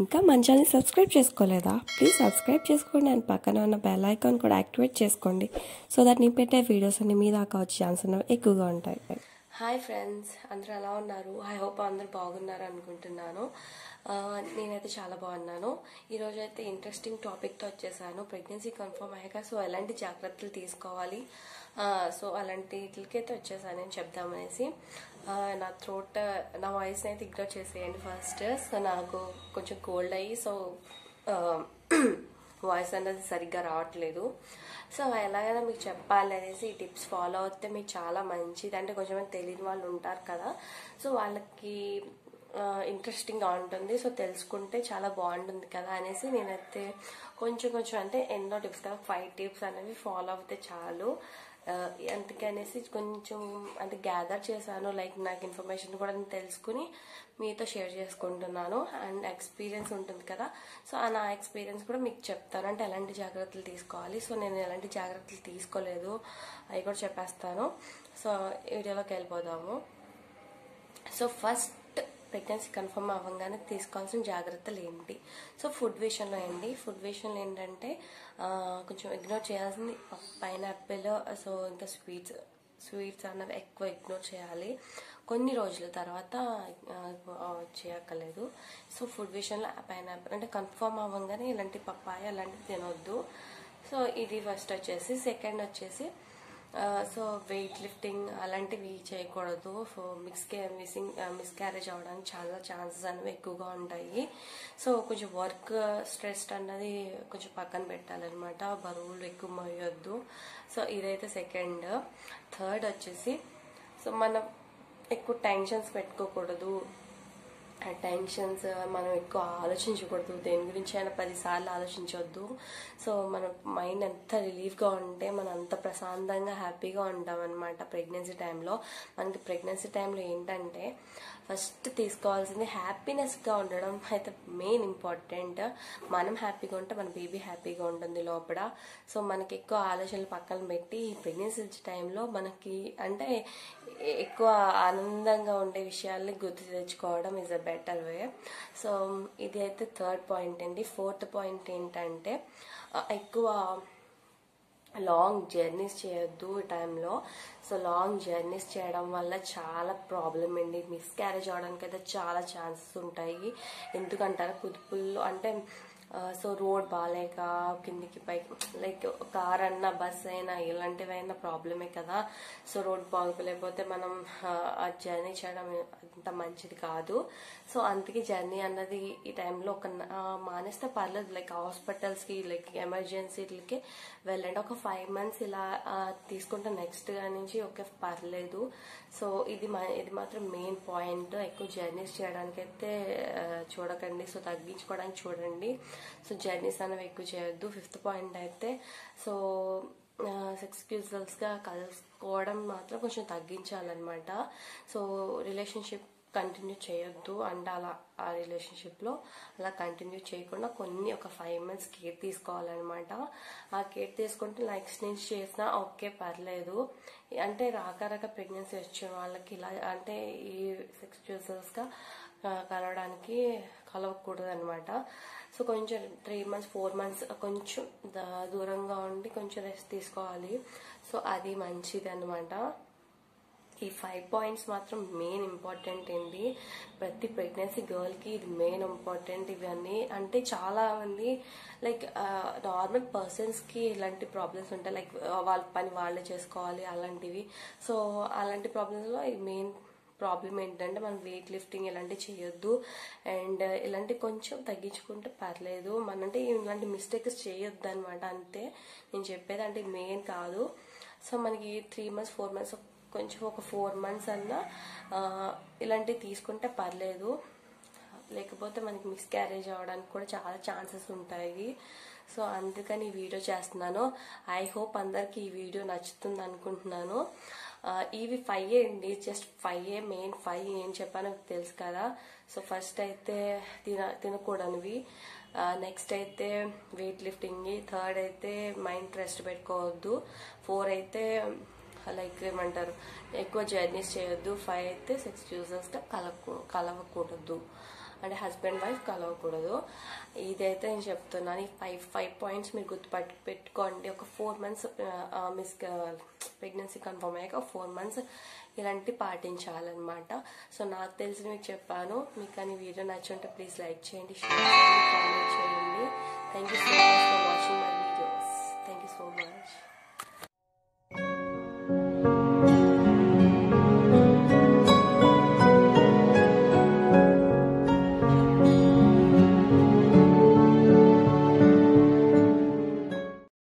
ఇంకా మన channel subscribe చేసుకోలేదా ప్లీజ్ సబ్స్క్రైబ్ చేసుకోండి అండ్ పక్కన ఉన్న బెల్ ఐకాన్ కూడా యాక్టివేట్ చేసుకోండి సో దట్ నేను పెట్టే వీడియోస్ అన్ని మీ దాకా వచ్చే ఛాన్స్ అనేవి ఎక్కువగా ఉంటాయి హాయ్ ఫ్రెండ్స్ అందరూ ఎలా ఉన్నారు ఐ హోప్ అందరూ బాగున్నారు అనుకుంటున్నాను ఆ, నేనైతే చాలా బాగున్నాను ఈరోజు అయితే ఇంట్రెస్టింగ్ టాపిక్తో వచ్చేసాను ప్రెగ్నెన్సీ కన్ఫర్మ్ అయ్యాక సో ఎలాంటి జాగ్రత్తలు తీసుకోవాలి ఆ, సో అలాంటి వీటికైతే వచ్చేసాను నేను చెప్దామనేసి ఆ, నా థ్రోట్ నా వాయిస్ని అయితే ఇగ్నోర్ చేసేయండి ఫస్ట్ సో నాకు కొంచెం కోల్డ్ అయ్యి సో వాయిస్ అనేది సరిగ్గా రావట్లేదు సో ఎలాగైనా మీకు చెప్పాలి అనేసి ఈ టిప్స్ ఫాలో అవుతే మీకు చాలా మంచిది అంటే కొంచెం తెలియని వాళ్ళు ఉంటారు కదా సో వాళ్ళకి ఇంట్రెస్టింగ్గా ఉంటుంది సో తెలుసుకుంటే చాలా బాగుంటుంది కదా అనేసి నేనైతే కొంచెం కొంచెం అంటే ఎన్నో టిప్స్ కదా ఫైవ్ టిప్స్ అనేవి ఫాలో అవుతే చాలు ఆ, అందుకే అనేసి కొంచెం అంటే గ్యాదర్ చేశాను లైక్ నాకు ఇన్ఫర్మేషన్ కూడా నేను తెలుసుకుని మీతో షేర్ చేసుకుంటున్నాను అండ్ ఎక్స్పీరియన్స్ ఉంటుంది కదా సో ఆ నా ఎక్స్పీరియన్స్ కూడా మీకు చెప్తాను అంటే ఎలాంటి జాగ్రత్తలు తీసుకోవాలి సో నేను ఎలాంటి జాగ్రత్తలు తీసుకోలేదు అవి కూడా చెప్పేస్తాను సో ఈ వీడియోలోకి వెళ్ళిపోదాము సో ఫస్ట్ ప్రెగ్నెన్సీ కన్ఫర్మ్ అవ్వగానే తీసుకోవాల్సిన జాగ్రత్తలు ఏంటి సో ఫుడ్ విషయంలో ఏంటి ఫుడ్ విషయంలో ఏంటంటే ఆ, కొంచెం ఇగ్నోర్ చేయాల్సింది పైనాపిల్ సో ఇంకా స్వీట్స్ స్వీట్స్ అన్నవి ఎక్కువ ఇగ్నోర్ చేయాలి కొన్ని రోజుల తర్వాత ఆ, చేయక్కర్లేదు సో ఫుడ్ విషయంలో పైనాపిల్ అంటే కన్ఫర్మ్ అవ్వగానే ఇలాంటి పప్పాయ అలాంటివి తినొద్దు సో ఇది ఫస్ట్ వచ్చేసి సెకండ్ వచ్చేసి సో వెయిట్ లిఫ్టింగ్ అలాంటివి చేయకూడదు సో మిక్స్ మిస్సింగ్ మిస్క్యారేజ్ అవడానికి చాలా ఛాన్సెస్ అనేవి ఎక్కువగా ఉంటాయి సో కొంచెం వర్క్ స్ట్రెస్ అన్నది కొంచెం పక్కన పెట్టాలన్నమాట బరువులు ఎక్కువ మోయొద్దు సో ఇదైతే సెకండ్ థర్డ్ వచ్చేసి సో మనం ఎక్కువ టెన్షన్స్ పెట్టుకోకూడదు ఆ టెన్షన్స్ మనం ఎక్కువ ఆలోచించకూడదు దేని గురించి అయినా పదిసార్లు ఆలోచించవద్దు సో మన మైండ్ ఎంత రిలీఫ్గా ఉంటే మనం అంత ప్రశాంతంగా హ్యాపీగా ఉంటాం అనమాట ప్రెగ్నెన్సీ టైంలో మనకి ప్రెగ్నెన్సీ టైంలో ఏంటంటే ఫస్ట్ తీసుకోవాల్సింది హ్యాపీనెస్గా ఉండడం అయితే మెయిన్ ఇంపార్టెంట్ మనం హ్యాపీగా ఉంటే మన బేబీ హ్యాపీగా ఉంటుంది లోపల సో మనకి ఎక్కువ ఆలోచనలు పక్కన పెట్టి ప్రెగ్నెన్సీ టైంలో మనకి అంటే ఎక్కువ ఆనందంగా ఉండే విషయాల్ని గుర్తు తెచ్చుకోవడం is a better way so ఇది అయితే థర్డ్ పాయింట్ అండి ఫోర్త్ పాయింట్ ఏంటంటే ఆ, ఎక్కువ లాంగ్ జర్నీస్ చేయొద్దు ఈ టైంలో సో లాంగ్ జర్నీస్ చేయడం వల్ల చాలా ప్రాబ్లం అండి మిస్క్యారేజ్ అవడానికి అయితే చాలా ఛాన్సెస్ ఉంటాయి ఎందుకంటారా కుదుపుల్లో అంటే సో రోడ్ బాగాలేక కిందికి పైకి లైక్ కార్ అన్నా బస్ అయినా ఇలాంటివైనా ప్రాబ్లమే కదా సో రోడ్ బాగోలేకపోతే మనం ఆ, ఆ జర్నీ చేయడం అంత మంచిది కాదు సో అందుకే జర్నీ అన్నది ఈ టైంలో ఒక న- ఆ, మానేస్తే పర్లేదు లైక్ హాస్పిటల్స్కి లైక్ ఎమర్జెన్సీలకి వెళ్ళండి ఒక ఫైవ్ మంత్స్ ఇలా ఆ, తీసుకుంటే నెక్స్ట్ నుంచి ఓకే పర్లేదు సో ఇది మా ఇది మాత్రం మెయిన్ పాయింట్ ఎక్కువ జర్నీస్ చేయడానికి అయితే ఆ, చూడకండి సో తగ్గించుకోవడానికి చూడండి సో జర్నీస్ అనేవి ఎక్కువ చేయొద్దు ఫిఫ్త్ పాయింట్ అయితే సో ఎక్స్క్యూజల్స్గా కలుసుకోవడం మాత్రం కొంచెం తగ్గించాలన్నమాట సో రిలేషన్షిప్ కంటిన్యూ చేయొద్దు అంటే అలా ఆ రిలేషన్షిప్లో అలా కంటిన్యూ చేయకుండా కొన్ని ఒక ఫైవ్ మంత్స్ కేర్ తీసుకోవాలన్నమాట ఆ కేర్ తీసుకుంటే నెక్స్ట్ నుంచి చేసినా ఓకే పర్లేదు అంటే రాక రాక ప్రెగ్నెన్సీ వచ్చిన వాళ్ళకి ఇలా అంటే ఈ ఎక్స్క్యూజల్స్గా కలవడానికి కలవకూడదు అనమాట సో కొంచెం త్రీ మంత్స్ ఫోర్ మంత్స్ కొంచెం ద- దూరంగా ఉండి కొంచెం రెస్ట్ తీసుకోవాలి సో అది మంచిది అనమాట ఈ ఫైవ్ పాయింట్స్ మాత్రం మెయిన్ ఇంపార్టెంట్ అండి ప్రతి ప్రెగ్నెన్సీ గర్ల్కి ఇది మెయిన్ ఇంపార్టెంట్ ఇవన్నీ అంటే చాలా మంది లైక్ నార్మల్ పర్సన్స్కి ఇలాంటి ప్రాబ్లమ్స్ ఉంటాయి లైక్ వాళ్ళ పని వాళ్ళే చేసుకోవాలి అలాంటివి సో అలాంటి ప్రాబ్లమ్స్లో ఈ మెయిన్ ప్రాబ్లం ఏంటంటే మనం వెయిట్ లిఫ్టింగ్ ఇలాంటివి చేయొద్దు అండ్ ఇలాంటి కొంచెం తగ్గించుకుంటే పర్లేదు మన అంటే ఇలాంటి మిస్టేక్స్ చేయొద్దు అనమాట అంతే నేను చెప్పేది అంటే మెయిన్ కాదు సో మనకి త్రీ మంత్స్ ఫోర్ మంత్స్ కొంచెం ఒక ఫోర్ మంత్స్ అన్నా ఆ, ఇలాంటివి తీసుకుంటే పర్లేదు లేకపోతే మనకి మిస్క్యారేజ్ అవ్వడానికి కూడా చాలా ఛాన్సెస్ ఉంటాయి సో అందుకని ఈ వీడియో చేస్తున్నాను ఐ హోప్ అందరికి ఈ వీడియో నచ్చుతుంది అనుకుంటున్నాను ఆ, ఇవి ఫైవ్ అండి జస్ట్ ఫైవ్ ఏ మెయిన్ ఫైవ్ ఏం చెప్పానో మీకు తెలుసు కదా సో ఫస్ట్ అయితే తిన తినకూడనివి నెక్స్ట్ అయితే వెయిట్ లిఫ్టింగ్ థర్డ్ అయితే మైండ్ రెస్ట్ పెట్టుకోవద్దు ఫోర్ అయితే లైక్ ఏమంటారు ఎక్కువ జర్నీస్ చేయొద్దు ఫైవ్ అయితే సెక్స్ యూజర్స్గా కలవకూ కలవకూడదు అంటే హస్బెండ్ వైఫ్ కలవకూడదు ఇదైతే నేను చెప్తున్నాను ఈ ఫైవ్ ఫైవ్ పాయింట్స్ మీరు గుర్తుపట్టి పెట్టుకోండి ఒక four months miss pregnancy confirm అయ్యాక ఫోర్ మంత్స్ ఇలాంటి పాటించాలన్నమాట సో నాకు తెలిసి మీకు చెప్పాను మీకు కానీ వీడియో నచ్చుంటే ప్లీజ్ లైక్ చేయండి షేర్ చేయండి కామెంట్ చేయండి thank you so much for watching my videos thank you so much